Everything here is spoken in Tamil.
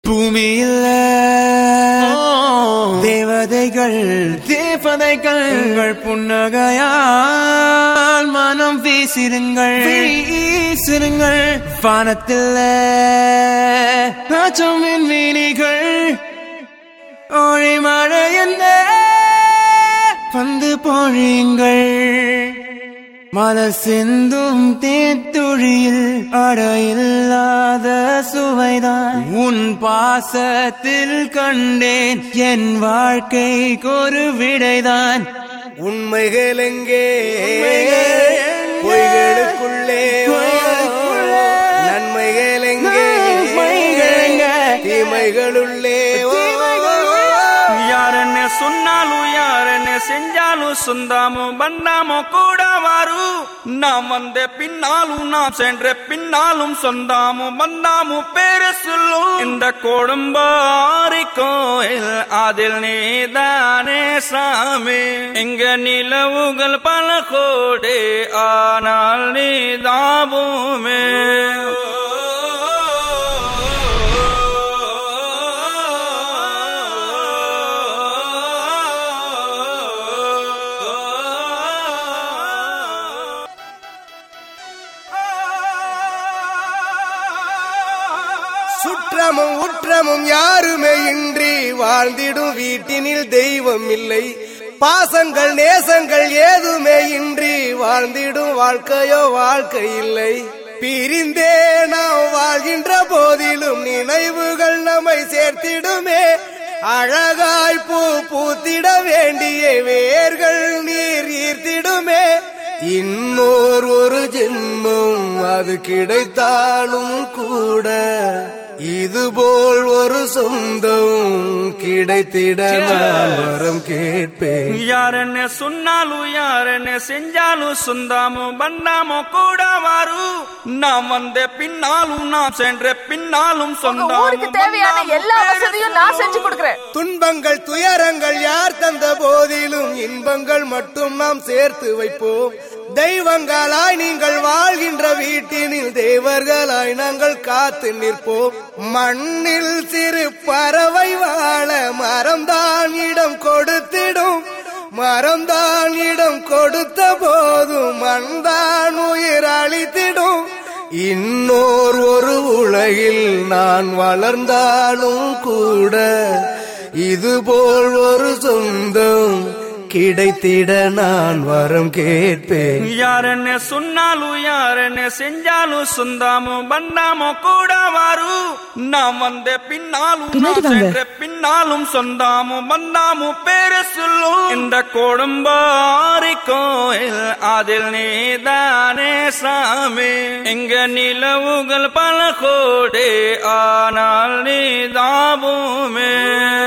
பூமியில் தேவதைகள் தேவதைகள் உங்கள் புன்னகையால் மனம் வீசிருங்கள் வீசிருங்கள் வானத்தில் நாச்சமின் மீனிகள் ஓழி மழை என்ன வந்து பொழியுங்கள் மலர் சிந்தும் தேத்துழியில் அடையில்லாத சுவைதான் உன் பாசத்தில் கண்டேன் என் வாழ்க்கைக்கு ஒரு விடைதான் உண்மைகள் எங்கே உண்மைகள் எங்கே? பொய்களுக்குள்ளே பொய்களுக்குள்ளே. நன்மைகள் எங்கே நன்மைகள் எங்கே? தீமைகளுள்ளே யார் என்ன சொன்னாலும் யார் என்ன செஞ்சாலும் சொந்தாமோ பந்தாமோ கூட வாரு நாம் வந்த பின்னாலும் நாம் சென்ற பின்னாலும் சொந்தாமோ பந்தாமோ பேரு சொல்லும் இந்த கொடும்பாரி கோயில் அதில் நீதானே சாமி எங்க நிலவுகள் பல கோடி ஆனால் நீதாபுமே சுற்றமும் உற்றமும் யாருமே இன்றி வாழ்ந்திடும் வீட்டினில் தெய்வம் இல்லை பாசங்கள் நேசங்கள் ஏதுமே இன்றி வாழ்ந்திடும் வாழ்க்கையோ வாழ்க்கை இல்லை பிரிந்தே நாம் வாழ்கின்ற போதிலும் நினைவுகள் நம்மை சேர்த்திடுமே அழகாய் பூ பூத்திட வேண்டிய வேர்கள் நீர் ஈர்த்திடுமே இன்னோர் ஒரு ஜென்மம் அது கிடைத்தாலும் கூட இதுபோல் ஒரு சொந்தம் கிடைத்திட நான் வரம் கேட்பேன் யார் என்ன சொன்னாலும் யார் என்ன செஞ்சாலும் சொந்தாமோ பந்தாமோ கூட வாரு நாம் வந்த பின்னாலும் நாம் சென்ற பின்னாலும் உங்க சொந்தாமோ ஊருக்கு தேவையான பந்தாமோ எல்லா பேரு வசதியும் நான் செஞ்சு கொடுக்கறேன் துன்பங்கள் துயரங்கள் யார் தந்த போதிலும் இன்பங்கள் மட்டும் நாம் சேர்த்து வைப்போம் தெய்வங்களாய் நீங்கள் வாழ்கின்ற வீட்டினில் தேவர்களாய் நாங்கள் காத்து நிற்போம் மண்ணில் சிறு பறவை வாழ மரம்தான் இடம் கொடுத்திடும் மரம்தான் இடம் கொடுத்த போதும் மண்தான் உயிர் அளித்திடும் இன்னோர் ஒரு உலகில் நான் வளர்ந்தாலும் கூட இதுபோல் ஒரு சொந்தம் கிடைத்திட நான் வரம் கேட்பேன் யார் என்ன சொன்னாலும் யார் என்ன செஞ்சாலும் சொந்தாமோ பந்தாமோ கூட வாரு நாம் வந்த பின்னாலும் பின்னாடி நாம் வாங்க. சென்ற பின்னாலும் சொந்தாமோ பந்தாமோ பேரு சொல்லும் இந்த கொடும்பாரி கோயில் அதில் நீதானே சாமி எங்க நிலவுகள் பல கோடி ஆனால் நீதாபுமே